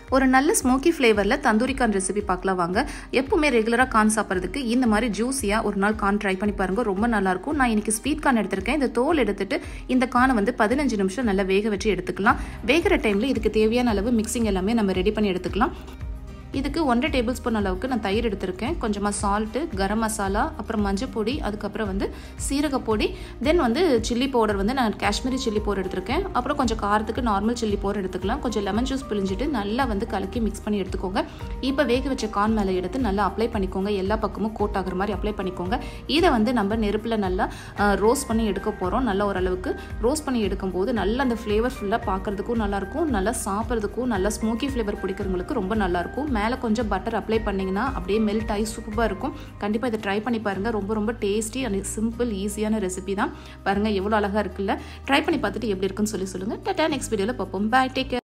ஒரு நல்ல ஸ்மோக்கி ஃப்ளேவரில் தந்தூரி கான் ரெசிபி பார்க்கலாம் வாங்க எப்பவுமே ரெகுலராக கான் சாப்பிட்றதுக்கு இந்த மாதிரி ஜூஸியாக ஒரு நாள் கான் ட்ரை பண்ணி பாருங்க ரொம்ப நல்லாயிருக்கும் நான் இன்னைக்கு ஸ்வீட் கான் எடுத்திருக்கேன் இந்த தோல் எடுத்துட்டு இந்த கானை வந்து பதினஞ்சு நிமிஷம் நல்லா வேக வச்சு எடுத்துக்கலாம் வேகிற டைமில் இதுக்கு தேவையான அளவு மிக்சிங் எல்லாமே நம்ம ரெடி பண்ணி எடுத்துக்கலாம் இதுக்கு ஒன்றரை டேபிள் ஸ்பூன் அளவுக்கு நான் தயிர் எடுத்திருக்கேன் கொஞ்சமாக சால்ட்டு கரம் மசாலா அப்புறம் மஞ்சள் பொடி அதுக்கப்புறம் வந்து சீரக பொடி தென் வந்து சில்லி பவுடர் வந்து நான் காஷ்மீரி சில்லி பவுடர் எடுத்திருக்கேன் அப்புறம் கொஞ்சம் காரத்துக்கு நார்மல் சில்லி பவுடர் எடுத்துக்கலாம் கொஞ்சம் லெமன் ஜூஸ் பிழிஞ்சிட்டு நல்லா வந்து கலக்கி மிக்ஸ் பண்ணி எடுத்துக்கோங்க இப்போ வேக வச்ச கான் மேலே எடுத்து நல்லா அப்ளை பண்ணிக்கோங்க எல்லா பக்கமும் கோட் ஆகுற மாதிரி அப்ளை பண்ணிக்கோங்க இதை வந்து நம்ம நெருப்பில் நல்லா ரோஸ்ட் பண்ணி எடுக்க போகிறோம் நல்லா ஓரளவுக்கு ரோஸ்ட் பண்ணி எடுக்கும்போது நல்லா அந்த ஃப்ளேவர் ஃபுல்லாக பார்க்குறதுக்கும் நல்லாயிருக்கும் நல்லா சாப்பிட்றதுக்கும் நல்லா ஸ்மோக்கி ஃப்ளேவர் பிடிக்கிறவங்களுக்கு ரொம்ப நல்லாயிருக்கும் மேலே கொஞ்சம் பட்டர் அப்ளை பண்ணிங்கன்னா அப்படியே மெல்ட் ஆகி சூப்பராக இருக்கும் கண்டிப்பாக இதை ட்ரை பண்ணி பாருங்கள் ரொம்ப ரொம்ப டேஸ்டி அண்ட் சிம்பிள் ஈஸியான ரெசிபி தான் பாருங்கள் எவ்வளோ அழகாக இருக்குல்ல ட்ரை பண்ணி பார்த்துட்டு எப்படி இருக்குன்னு சொல்லி சொல்லுங்கள் டாட்டா நெக்ஸ்ட் வீடியோவில் பார்ப்போம் பாய் டேக்